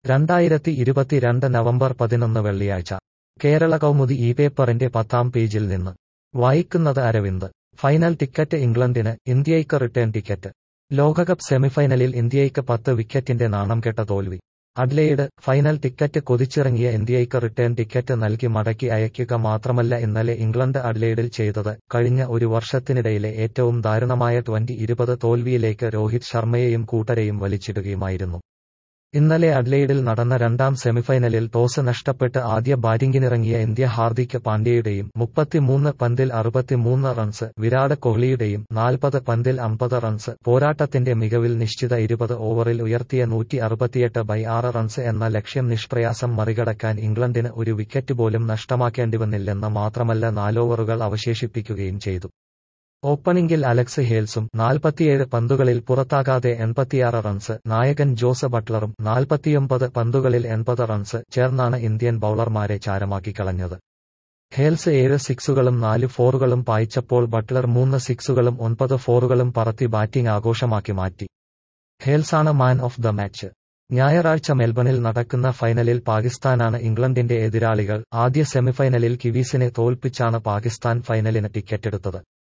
രണ്ടായിരത്തി ഇരുപത്തിരണ്ട് നവംബർ പതിനൊന്ന് വെള്ളിയാഴ്ച കേരള കൗമുദി ഈ പേപ്പറിന്റെ പത്താം പേജിൽ നിന്ന് വായിക്കുന്നത് അരവിന്ദ് ഫൈനൽ ടിക്കറ്റ് ഇംഗ്ലണ്ടിന് ഇന്ത്യയ്ക്ക് റിട്ടേൺ ടിക്കറ്റ് ലോകകപ്പ് സെമിഫൈനലിൽ ഇന്ത്യയ്ക്ക് പത്ത് വിക്കറ്റിന്റെ നാണം കെട്ട തോൽവി അഡ്ലെയ്ഡ് ഫൈനൽ ടിക്കറ്റ് കൊതിച്ചിറങ്ങിയ ഇന്ത്യയ്ക്ക് റിട്ടേൺ ടിക്കറ്റ് നൽകി മടക്കി അയക്കുക മാത്രമല്ല ഇന്നലെ ഇംഗ്ലണ്ട് അഡ്ലെയ്ഡിൽ ചെയ്തത് കഴിഞ്ഞ ഒരു വർഷത്തിനിടയിലെ ഏറ്റവും ദാരുണമായ ട്വന്റി ഇരുപത് തോൽവിയിലേക്ക് രോഹിത് ശർമ്മയെയും കൂട്ടരെയും വലിച്ചിടുകയുമായിരുന്നു ഇന്നലെ അഡ്ലെയ്ഡിൽ നടന്ന രണ്ടാം സെമിഫൈനലിൽ ടോസ് നഷ്ടപ്പെട്ട് ആദ്യ ബാറ്റിംഗിനിറങ്ങിയ ഇന്ത്യ ഹാർദിക് പാണ്ഡ്യയുടെയും മുപ്പത്തിമൂന്ന് പന്തിൽ അറുപത്തിമൂന്ന് റൺസ് വിരാട് കോഹ്ലിയുടെയും നാൽപ്പത് പന്തിൽ അമ്പത് റൺസ് പോരാട്ടത്തിന്റെ മികവിൽ നിശ്ചിത ഇരുപത് ഓവറിൽ ഉയർത്തിയ നൂറ്റി അറുപത്തിയെട്ട് ബൈ ആറ് റൺസ് എന്ന ലക്ഷ്യം നിഷ്പ്രയാസം മറികടക്കാൻ ഇംഗ്ലണ്ടിന് ഒരു വിക്കറ്റ് പോലും നഷ്ടമാക്കേണ്ടിവന്നില്ലെന്ന് മാത്രമല്ല നാലോവറുകൾ അവശേഷിപ്പിക്കുകയും ചെയ്തു ഓപ്പണിംഗിൽ അലക്സ് ഹേൽസും നാൽപ്പത്തിയേഴ് പന്തുകളിൽ പുറത്താകാതെ എൺപത്തിയാറ് റൺസ് നായകൻ ജോസ് ബട്ട്ലറും നാൽപ്പത്തിയൊമ്പത് പന്തുകളിൽ എൺപത് റൺസ് ചേർന്നാണ് ഇന്ത്യൻ ബൌളർമാരെ ചാരമാക്കി കളഞ്ഞത് ഹേൽസ് ഏഴ് സിക്സുകളും നാല് ഫോറുകളും പായിച്ചപ്പോൾ ബട്ട്ലർ മൂന്ന് സിക്സുകളും ഒൻപത് ഫോറുകളും പറത്തി ബാറ്റിംഗ് ആഘോഷമാക്കി മാറ്റി ഹേൽസാണ് മാൻ ഓഫ് ദ മാച്ച് ഞായറാഴ്ച മെൽബണിൽ നടക്കുന്ന ഫൈനലിൽ പാകിസ്ഥാനാണ് ഇംഗ്ലണ്ടിന്റെ എതിരാളികൾ ആദ്യ സെമിഫൈനലിൽ കിവീസിനെ തോൽപ്പിച്ചാണ് പാകിസ്ഥാൻ ഫൈനലിന് ടിക്കറ്റെടുത്തത്